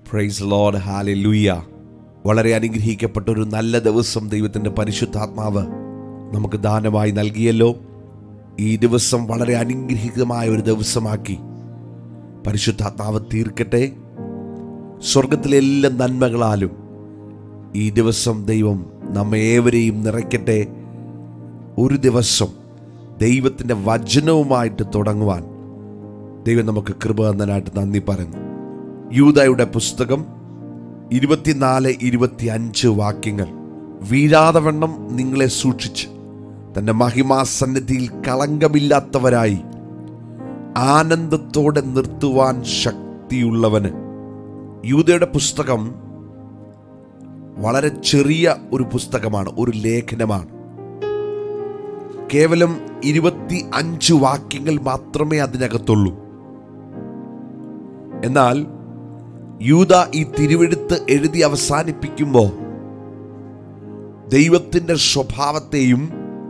price load ഹാലൂയ വളരെ അനുഗ്രഹിക്കപ്പെട്ട ഒരു നല്ല ദിവസം ദൈവത്തിൻ്റെ പരിശുദ്ധാത്മാവ് നമുക്ക് ദാനമായി നൽകിയല്ലോ ഈ ദിവസം വളരെ അനുഗ്രഹീതമായ ഒരു ദിവസമാക്കി പരിശുദ്ധാത്മാവ് തീർക്കട്ടെ സ്വർഗത്തിലെ എല്ലാ നന്മകളാലും ഈ ദിവസം ദൈവം നമ്മെ ഏവരെയും നിറയ്ക്കട്ടെ ഒരു ദിവസം ദൈവത്തിൻ്റെ വചനവുമായിട്ട് തുടങ്ങുവാൻ ദൈവം നമുക്ക് കൃപ തന്നതിനായിട്ട് നന്ദി പറയുന്നു യൂതയുടെ പുസ്തകം ഇരുപത്തിനാല് ഇരുപത്തി അഞ്ച് വാക്യങ്ങൾ വീഴാതെ വണ്ണം നിങ്ങളെ സൂക്ഷിച്ച് തൻ്റെ മഹിമാസന്നിധിയിൽ കളങ്കമില്ലാത്തവരായി ആനന്ദത്തോടെ നിർത്തുവാൻ ശക്തിയുള്ളവന് യൂതയുടെ പുസ്തകം വളരെ ചെറിയ ഒരു പുസ്തകമാണ് ഒരു ലേഖനമാണ് കേവലം ഇരുപത്തി അഞ്ച് വാക്യങ്ങൾ മാത്രമേ അതിനകത്തുള്ളൂ എന്നാൽ യൂത ഈ തിരുവെടുത്ത് എഴുതി അവസാനിപ്പിക്കുമ്പോൾ ദൈവത്തിൻ്റെ സ്വഭാവത്തെയും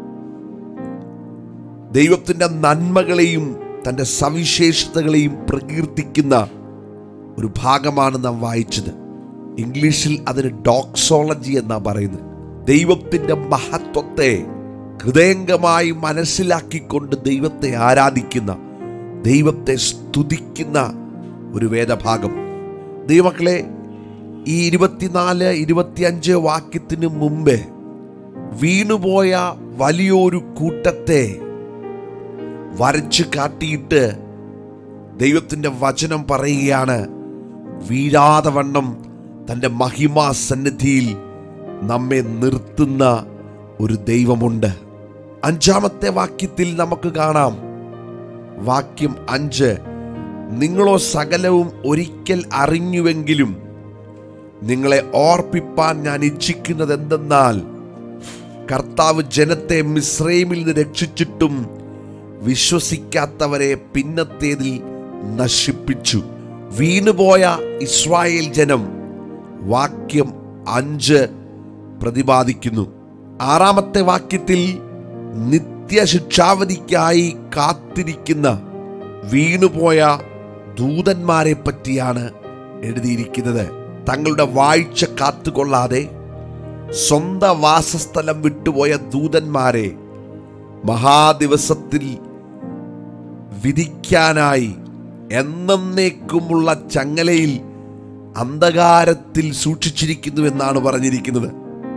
ദൈവത്തിൻ്റെ നന്മകളെയും തൻ്റെ സവിശേഷതകളെയും പ്രകീർത്തിക്കുന്ന ഒരു ഭാഗമാണ് നാം വായിച്ചത് ഇംഗ്ലീഷിൽ അതിന് ഡോക്സോളജി എന്നാ പറയുന്നത് ദൈവത്തിൻ്റെ മഹത്വത്തെ ഹൃദയംഗമായി മനസ്സിലാക്കിക്കൊണ്ട് ദൈവത്തെ ആരാധിക്കുന്ന ദൈവത്തെ സ്തുതിക്കുന്ന ഒരു വേദഭാഗം ദൈവമക്കളെ ഈ ഇരുപത്തിനാല് ഇരുപത്തിയഞ്ച് വാക്യത്തിന് മുമ്പേ വീണുപോയ വലിയൊരു കൂട്ടത്തെ വരച്ചു കാട്ടിയിട്ട് ദൈവത്തിൻ്റെ വചനം പറയുകയാണ് വീഴാതെ വണ്ണം തൻ്റെ മഹിമാ സന്നിധിയിൽ നമ്മെ നിർത്തുന്ന ഒരു ദൈവമുണ്ട് അഞ്ചാമത്തെ വാക്യത്തിൽ നമുക്ക് കാണാം വാക്യം അഞ്ച് നിങ്ങളോ സകലവും ഒരിക്കൽ അറിഞ്ഞുവെങ്കിലും നിങ്ങളെ ഓർപ്പിപ്പാൻ ഞാൻ ഇച്ഛിക്കുന്നത് എന്തെന്നാൽ കർത്താവ് ജനത്തെ മിശ്രൈമിൽ നിന്ന് രക്ഷിച്ചിട്ടും വിശ്വസിക്കാത്തവരെ പിന്നത്തേതിൽ നശിപ്പിച്ചു വീണുപോയ ഇസ്രായേൽ ജനം വാക്യം അഞ്ച് പ്രതിപാദിക്കുന്നു ആറാമത്തെ വാക്യത്തിൽ നിത്യശിക്ഷാവധിക്കായി കാത്തിരിക്കുന്ന വീണുപോയ ദൂതന്മാരെ പറ്റിയാണ് എഴുതിയിരിക്കുന്നത് തങ്ങളുടെ വാഴ്ച കാത്തുകൊള്ളാതെ സ്വന്തം വാസസ്ഥലം വിട്ടുപോയ ദൂതന്മാരെ മഹാദിവസത്തിൽ വിധിക്കാനായി എന്നേക്കുമുള്ള ചങ്ങലയിൽ അന്ധകാരത്തിൽ സൂക്ഷിച്ചിരിക്കുന്നു എന്നാണ് പറഞ്ഞിരിക്കുന്നത്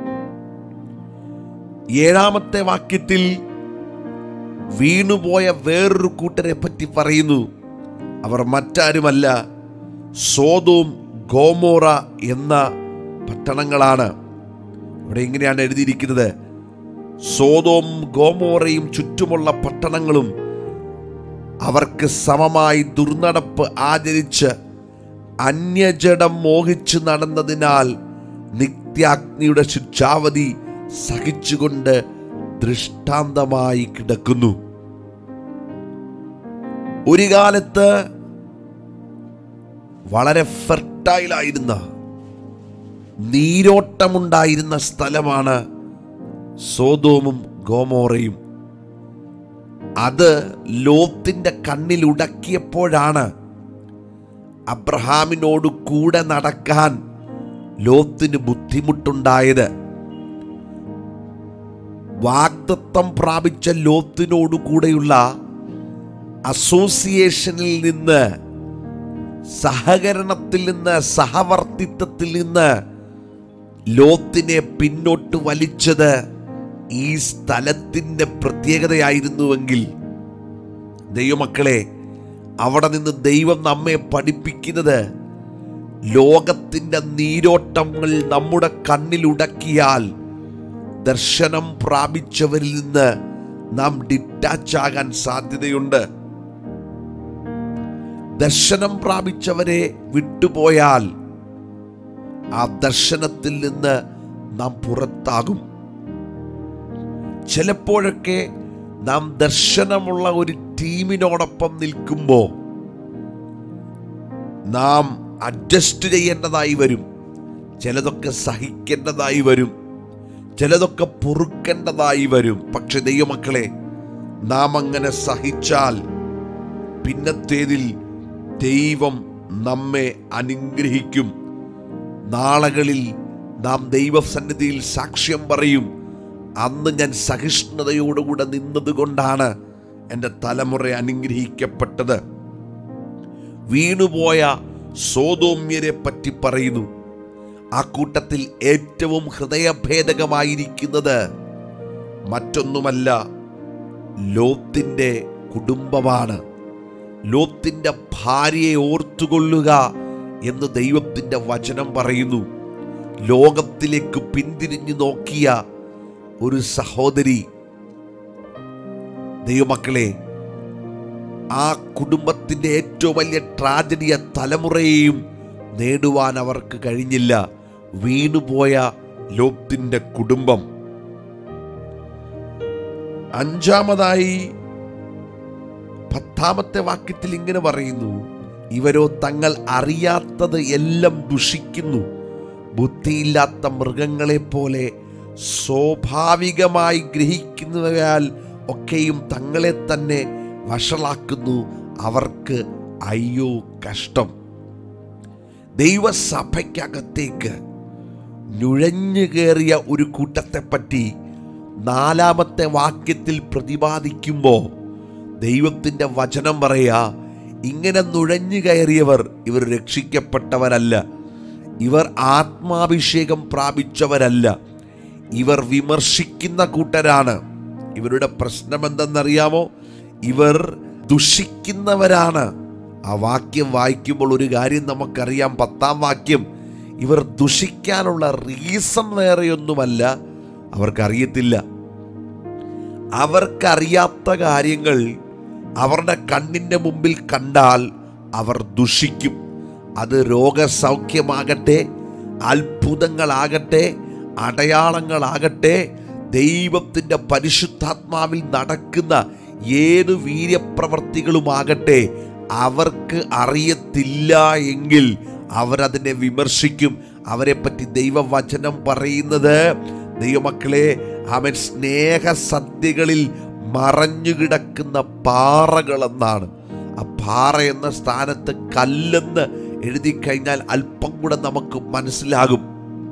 ഏഴാമത്തെ വാക്യത്തിൽ വീണുപോയ വേറൊരു കൂട്ടരെ പറ്റി പറയുന്നു അവർ മറ്റാരുമല്ല സോതോം ഗോമോറ എന്ന പട്ടണങ്ങളാണ് ഇവിടെ ഇങ്ങനെയാണ് എഴുതിയിരിക്കുന്നത് സോതോം ഗോമോറയും ചുറ്റുമുള്ള പട്ടണങ്ങളും അവർക്ക് സമമായി ദുർനടപ്പ് ആചരിച്ച് അന്യജടം മോഹിച്ചു നടന്നതിനാൽ നിത്യാഗ്നിയുടെ ശിക്ഷാവധി സഹിച്ചുകൊണ്ട് ദൃഷ്ടാന്തമായി കിടക്കുന്നു ഒരു കാലത്ത് വളരെ ഫെർട്ടൈലായിരുന്ന നീരോട്ടമുണ്ടായിരുന്ന സ്ഥലമാണ് സോതോമും ഗോമോറയും അത് ലോത്തിന്റെ കണ്ണിൽ ഉടക്കിയപ്പോഴാണ് അബ്രഹാമിനോട് കൂടെ നടക്കാൻ ലോത്തിന് ബുദ്ധിമുട്ടുണ്ടായത് വാഗ്ദത്തം പ്രാപിച്ച ലോത്തിനോട് കൂടെയുള്ള അസോസിയേഷനിൽ നിന്ന് സഹകരണത്തിൽ നിന്ന് സഹവർത്തിത്വത്തിൽ നിന്ന് ലോത്തിനെ പിന്നോട്ട് വലിച്ചത് ഈ സ്ഥലത്തിൻ്റെ പ്രത്യേകതയായിരുന്നുവെങ്കിൽ ദൈവമക്കളെ അവിടെ നിന്ന് ദൈവം നമ്മെ പഠിപ്പിക്കുന്നത് ലോകത്തിൻ്റെ നീരോട്ടങ്ങൾ നമ്മുടെ കണ്ണിലുടക്കിയാൽ ദർശനം പ്രാപിച്ചവരിൽ നിന്ന് നാം ഡിറ്റാച്ച് ആകാൻ സാധ്യതയുണ്ട് ദർശനം പ്രാപിച്ചവരെ വിട്ടുപോയാൽ ആ ദർശനത്തിൽ നിന്ന് നാം പുറത്താകും ചിലപ്പോഴൊക്കെ നാം ദർശനമുള്ള ഒരു ടീമിനോടൊപ്പം നിൽക്കുമ്പോൾ നാം അഡ്ജസ്റ്റ് ചെയ്യേണ്ടതായി വരും ചിലതൊക്കെ സഹിക്കേണ്ടതായി വരും ചിലതൊക്കെ പൊറുക്കേണ്ടതായി വരും പക്ഷെ ദൈവമക്കളെ നാം അങ്ങനെ സഹിച്ചാൽ പിന്നത്തേതിൽ ദൈവം നമ്മെ അനുഗ്രഹിക്കും നാളകളിൽ നാം ദൈവസന്നിധിയിൽ സാക്ഷ്യം പറയും അന്ന് ഞാൻ സഹിഷ്ണുതയോടുകൂടെ നിന്നതുകൊണ്ടാണ് എൻ്റെ തലമുറ അനുഗ്രഹിക്കപ്പെട്ടത് വീണുപോയ സോതോമ്യരെ പറ്റി പറയുന്നു ആ കൂട്ടത്തിൽ ഏറ്റവും ഹൃദയഭേദകമായിരിക്കുന്നത് മറ്റൊന്നുമല്ല ലോത്തിൻ്റെ കുടുംബമാണ് ലോത്തിൻ്റെ ഭാര്യയെ ഓർത്തുകൊള്ളുക എന്ന് ദൈവത്തിൻ്റെ വചനം പറയുന്നു ലോകത്തിലേക്ക് പിന്തിരിഞ്ഞു നോക്കിയ ഒരു സഹോദരി ദൈവമക്കളെ ആ കുടുംബത്തിൻ്റെ ഏറ്റവും വലിയ ട്രാജഡിയ തലമുറയെയും നേടുവാൻ അവർക്ക് കഴിഞ്ഞില്ല വീണുപോയ ലോത്തിൻ്റെ കുടുംബം അഞ്ചാമതായി പത്താമത്തെ വാക്യത്തിൽ ഇങ്ങനെ പറയുന്നു ഇവരോ തങ്ങൾ അറിയാത്തത് എല്ലാം ദുഷിക്കുന്നു ബുദ്ധിയില്ലാത്ത മൃഗങ്ങളെ പോലെ സ്വാഭാവികമായി ഗ്രഹിക്കുന്നവയാൽ ഒക്കെയും തങ്ങളെ തന്നെ വഷളാക്കുന്നു അവർക്ക് അയ്യോ കഷ്ടം ദൈവസഭയ്ക്കകത്തേക്ക് നുഴഞ്ഞു കയറിയ ഒരു കൂട്ടത്തെപ്പറ്റി നാലാമത്തെ വാക്യത്തിൽ പ്രതിപാദിക്കുമ്പോൾ ദൈവത്തിൻ്റെ വചനം പറയാ ഇങ്ങനെ നുഴഞ്ഞു കയറിയവർ ഇവർ രക്ഷിക്കപ്പെട്ടവരല്ല ഇവർ ആത്മാഭിഷേകം പ്രാപിച്ചവരല്ല ഇവർ വിമർശിക്കുന്ന കൂട്ടരാണ് ഇവരുടെ പ്രശ്നം എന്തെന്നറിയാമോ ഇവർ ദുഷിക്കുന്നവരാണ് ആ വാക്യം വായിക്കുമ്പോൾ ഒരു കാര്യം നമുക്കറിയാം പത്താം വാക്യം ഇവർ ദുഷിക്കാനുള്ള റീസൺ വേറെയൊന്നുമല്ല അവർക്കറിയത്തില്ല അവർക്കറിയാത്ത കാര്യങ്ങൾ അവരുടെ കണ്ണിൻ്റെ മുമ്പിൽ കണ്ടാൽ അവർ ദുഷിക്കും അത് രോഗസൗഖ്യമാകട്ടെ അത്ഭുതങ്ങളാകട്ടെ അടയാളങ്ങളാകട്ടെ ദൈവത്തിൻ്റെ പരിശുദ്ധാത്മാവിൽ നടക്കുന്ന ഏത് വീര്യപ്രവർത്തികളുമാകട്ടെ അവർക്ക് അറിയത്തില്ല എങ്കിൽ അവരതിനെ വിമർശിക്കും അവരെപ്പറ്റി ദൈവവചനം പറയുന്നത് ദൈവമക്കളെ അവൻ സ്നേഹസദ്യകളിൽ മറഞ്ഞുകിടക്കുന്ന പാറകളെന്നാണ് ആ പാറ എന്ന സ്ഥാനത്ത് കല്ലെന്ന് എഴുതി കഴിഞ്ഞാൽ അല്പം കൂടെ നമുക്ക് മനസ്സിലാകും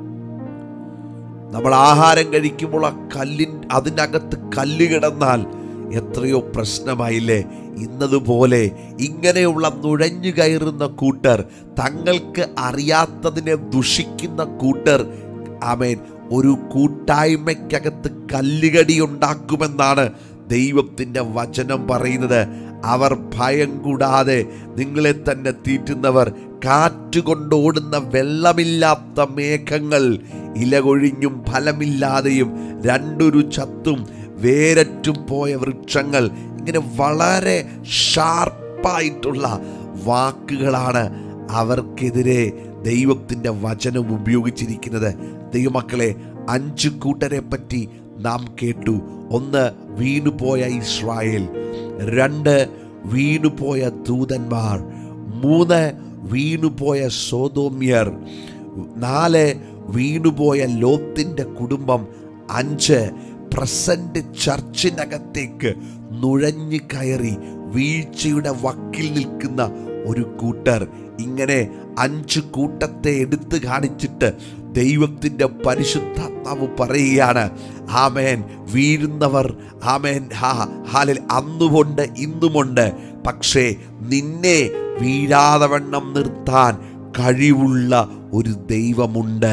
നമ്മൾ ആഹാരം കഴിക്കുമ്പോൾ ആ കല്ലിൻ അതിനകത്ത് കല്ല് കിടന്നാൽ എത്രയോ പ്രശ്നമായില്ലേ ഇന്നതുപോലെ ഇങ്ങനെയുള്ള നുഴഞ്ഞു കയറുന്ന കൂട്ടർ തങ്ങൾക്ക് അറിയാത്തതിനെ ദുഷിക്കുന്ന കൂട്ടർ ആമേൻ ഒരു കൂട്ടായ്മയ്ക്കകത്ത് കല്ലുകടി ഉണ്ടാക്കുമെന്നാണ് ദൈവത്തിൻ്റെ വചനം പറയുന്നത് അവർ ഭയം കൂടാതെ നിങ്ങളെ തന്നെ തീറ്റുന്നവർ കാറ്റുകൊണ്ടോടുന്ന വെള്ളമില്ലാത്ത മേഘങ്ങൾ ഇലകൊഴിഞ്ഞും ഫലമില്ലാതെയും രണ്ടൊരു ചത്തും വേരറ്റും പോയ വൃക്ഷങ്ങൾ ഇങ്ങനെ വളരെ ഷാർപ്പായിട്ടുള്ള വാക്കുകളാണ് അവർക്കെതിരെ ദൈവത്തിൻ്റെ വചനം ഉപയോഗിച്ചിരിക്കുന്നത് ദൈവമക്കളെ അഞ്ച് കൂട്ടരെ പറ്റി നാം കേട്ടു ഒന്ന് വീണുപോയ ഇസ്രായേൽ രണ്ട് വീണുപോയ ദൂതന്മാർ മൂന്ന് വീണുപോയ സോതോമ്യർ നാല് വീണുപോയ ലോത്തിൻ്റെ കുടുംബം അഞ്ച് പ്രസന്റ് ചർച്ചിനകത്തേക്ക് നുഴഞ്ഞു കയറി വീഴ്ചയുടെ വക്കിൽ നിൽക്കുന്ന ഒരു കൂട്ടർ ഇങ്ങനെ അഞ്ച് കൂട്ടത്തെ എടുത്തു കാണിച്ചിട്ട് ദൈവത്തിൻ്റെ പരിശുദ്ധാത്മാവ് പറയുകയാണ് ആമേൻ വീഴുന്നവർ ആമേൻ ഹാ ഹാലിൽ അന്നുമുണ്ട് ഇന്നുമുണ്ട് പക്ഷേ നിന്നെ വീഴാതെ വണ്ണം നിർത്താൻ കഴിവുള്ള ഒരു ദൈവമുണ്ട്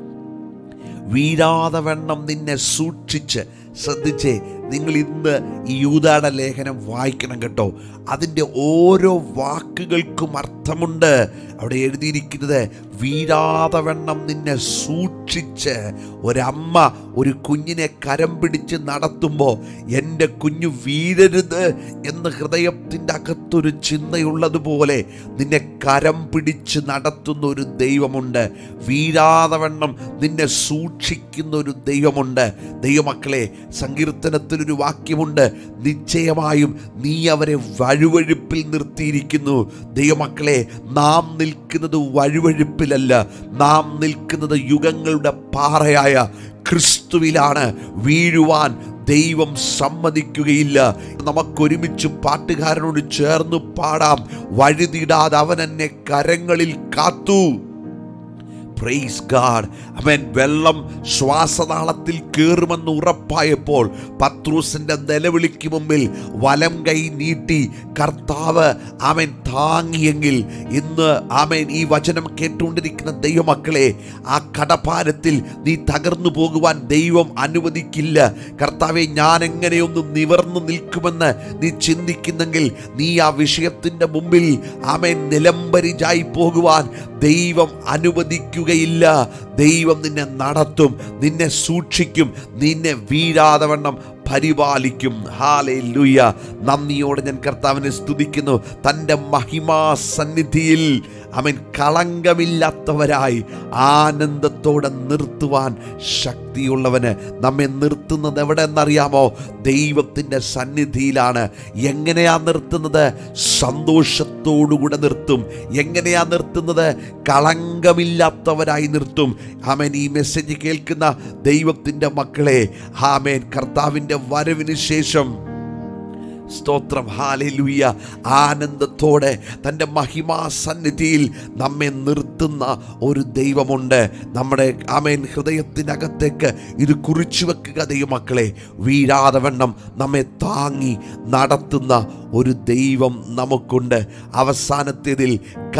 വീഴാതെ വണ്ണം നിന്നെ സൂക്ഷിച്ച് ശ്രദ്ധിച്ചേ നിങ്ങൾ ഇന്ന് ഈ യൂതാടെ ലേഖനം വായിക്കണം കേട്ടോ അതിൻ്റെ ഓരോ വാക്കുകൾക്കും അർത്ഥമുണ്ട് അവിടെ എഴുതിയിരിക്കുന്നത് വീഴാതെ വണ്ണം നിന്നെ സൂക്ഷിച്ച് ഒരമ്മ ഒരു കുഞ്ഞിനെ കരം പിടിച്ച് നടത്തുമ്പോൾ എൻ്റെ കുഞ്ഞു വീഴരുത് എന്ന് ഹൃദയത്തിൻ്റെ അകത്തൊരു ചിന്തയുള്ളതുപോലെ നിന്നെ കരം പിടിച്ച് നടത്തുന്ന ഒരു ദൈവമുണ്ട് വീഴാതെ വണ്ണം നിന്നെ സൂക്ഷിക്കുന്ന ഒരു ദൈവമുണ്ട് ദൈവമക്കളെ സങ്കീർത്തനത്തിലൊരു വാക്യമുണ്ട് നിശ്ചയമായും നീ അവരെ വഴുവഴുപ്പിൽ നിർത്തിയിരിക്കുന്നു ദൈവമക്കളെ നാം നിൽക്കുന്നത് വഴുവഴുപ്പിലല്ല നാം നിൽക്കുന്നത് യുഗങ്ങളുടെ പാറയായ ക്രിസ്തുവിലാണ് വീഴുവാൻ ദൈവം സമ്മതിക്കുകയില്ല നമുക്കൊരുമിച്ച് പാട്ടുകാരനോട് ചേർന്ന് പാടാം വഴുതിടാതെ അവൻ എന്നെ കരങ്ങളിൽ കാത്തു പ്രൈസ് ഗാഡ് അവൻ വെള്ളം ശ്വാസനാളത്തിൽ കയറുമെന്ന് ഉറപ്പായപ്പോൾ പത്രൂസിന്റെ നിലവിളിക്ക് മുമ്പിൽ വലം കൈ നീട്ടി കർത്താവ് അവൻ താങ്ങിയെങ്കിൽ ഇന്ന് അവൻ ഈ വചനം കേട്ടുകൊണ്ടിരിക്കുന്ന ദൈവമക്കളെ ആ കടപ്പാരത്തിൽ നീ തകർന്നു പോകുവാൻ ദൈവം അനുവദിക്കില്ല കർത്താവെ ഞാൻ എങ്ങനെയൊന്ന് നിവർന്നു നിൽക്കുമെന്ന് നീ ചിന്തിക്കുന്നെങ്കിൽ നീ ആ വിഷയത്തിൻ്റെ മുമ്പിൽ അവൻ നിലംബരിജായി പോകുവാൻ ദൈവം അനുവദിക്കുകയില്ല ദൈവം നിന്നെ നടത്തും നിന്നെ സൂക്ഷിക്കും നിന്നെ വീഴാതെ വണ്ണം പരിപാലിക്കും ഹാലേ ലൂയ നന്ദിയോടെ ഞാൻ കർത്താവിനെ സ്തുതിക്കുന്നു തൻ്റെ മഹിമാ സന്നിധിയിൽ അവൻ കളങ്കമില്ലാത്തവരായി ആനന്ദത്തോടെ നിർത്തുവാൻ ശക്തിയുള്ളവന് നമ്മെ നിർത്തുന്നത് എവിടെ എന്നറിയാമോ ദൈവത്തിൻ്റെ സന്നിധിയിലാണ് എങ്ങനെയാ നിർത്തുന്നത് സന്തോഷത്തോടുകൂടെ നിർത്തും എങ്ങനെയാ നിർത്തുന്നത് കളങ്കമില്ലാത്തവരായി നിർത്തും ആമേൻ ഈ മെസ്സേജ് കേൾക്കുന്ന ദൈവത്തിൻ്റെ മക്കളെ ആമേൻ കർത്താവിൻ്റെ വരവിന് ശേഷം സ്തോത്രം ഹാലലുയ്യ ആനന്ദത്തോടെ തൻ്റെ മഹിമാ സന്നിധിയിൽ നമ്മെ നിർത്തുന്ന ഒരു ദൈവമുണ്ട് നമ്മുടെ ആമേൻ ഹൃദയത്തിനകത്തേക്ക് ഇത് കുറിച്ചു വെക്കുക ദൈവമക്കളെ വീഴാതെ വണ്ണം നമ്മെ താങ്ങി നടത്തുന്ന ഒരു ദൈവം നമുക്കുണ്ട് അവസാനത്തേതിൽ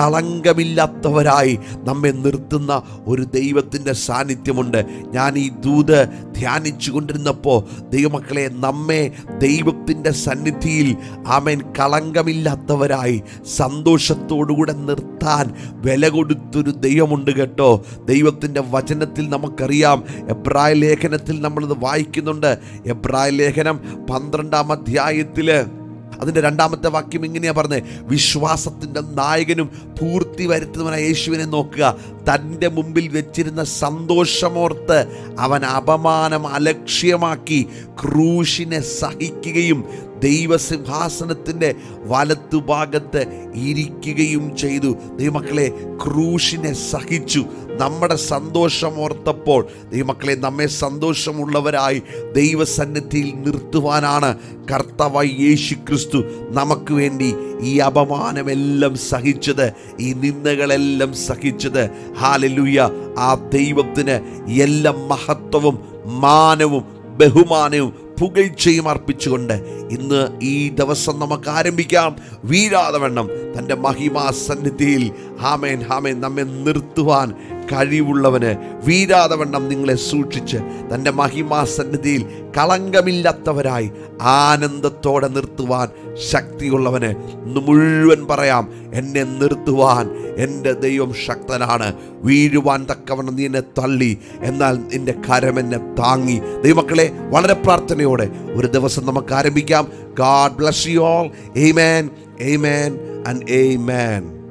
കളങ്കമില്ലാത്തവരായി നമ്മെ നിർത്തുന്ന ഒരു ദൈവത്തിൻ്റെ സാന്നിധ്യമുണ്ട് ഞാൻ ഈ ദൂത് ധ്യാനിച്ചു കൊണ്ടിരുന്നപ്പോൾ ദൈവമക്കളെ നമ്മെ ദൈവത്തിൻ്റെ സന്നിധിയിൽ ആമേൻ കളങ്കമില്ലാത്തവരായി സന്തോഷത്തോടുകൂടെ നിർത്താൻ വില കൊടുത്തൊരു ദൈവമുണ്ട് കേട്ടോ ദൈവത്തിൻ്റെ വചനത്തിൽ നമുക്കറിയാം എബ്രായ ലേഖനത്തിൽ നമ്മളിത് വായിക്കുന്നുണ്ട് എബ്രായ ലേഖനം പന്ത്രണ്ടാം അധ്യായത്തിൽ അതിൻ്റെ രണ്ടാമത്തെ വാക്യം ഇങ്ങനെയാ പറഞ്ഞത് വിശ്വാസത്തിൻ്റെ നായകനും പൂർത്തി വരുത്തുന്നവനായ യേശുവിനെ നോക്കുക തൻ്റെ മുമ്പിൽ വെച്ചിരുന്ന സന്തോഷമോർത്ത് അവൻ അപമാനം അലക്ഷ്യമാക്കി ക്രൂശിനെ സഹിക്കുകയും ദൈവസിംഹാസനത്തിൻ്റെ വലത്തുഭാഗത്ത് ഇരിക്കുകയും ചെയ്തു ദൈവമക്കളെ ക്രൂശിനെ സഹിച്ചു നമ്മുടെ സന്തോഷം ഓർത്തപ്പോൾ ദൈവമക്കളെ നമ്മെ സന്തോഷമുള്ളവരായി ദൈവസന്നിധിയിൽ നിർത്തുവാനാണ് കർത്താവായി യേശു ക്രിസ്തു നമുക്ക് വേണ്ടി ഈ അപമാനമെല്ലാം സഹിച്ചത് ഈ നിന്ദകളെല്ലാം സഹിച്ചത് ഹാലലുയ്യ ആ ദൈവത്തിന് എല്ലാ മഹത്വവും മാനവും ബഹുമാനവും പുകഴ്ചയും അർപ്പിച്ചുകൊണ്ട് ഇന്ന് ഈ ദിവസം നമുക്ക് ആരംഭിക്കാം വീഴാതെ വണ്ണം തൻ്റെ മഹിമാ സന്നിധിയിൽ ഹാമേൻ ഹാമേൻ നമ്മെ നിർത്തുവാൻ കഴിവുള്ളവന് വീഴാതെ വണ്ണം നിങ്ങളെ സൂക്ഷിച്ച് തൻ്റെ മഹിമാ സന്നിധിയിൽ കളങ്കമില്ലാത്തവരായി ആനന്ദത്തോടെ നിർത്തുവാൻ ശക്തിയുള്ളവന് ഇന്ന് മുഴുവൻ പറയാം എന്നെ നിർത്തുവാൻ എൻ്റെ ദൈവം ശക്തനാണ് വീഴുവാൻ തക്കവണ്ണം നീ എന്നെ തള്ളി എന്നാൽ നിന്റെ കരം എന്നെ താങ്ങി ദൈവമക്കളെ വളരെ പ്രാർത്ഥനയോടെ ഒരു ദിവസം നമുക്ക് ആരംഭിക്കാം god bless you all amen amen and amen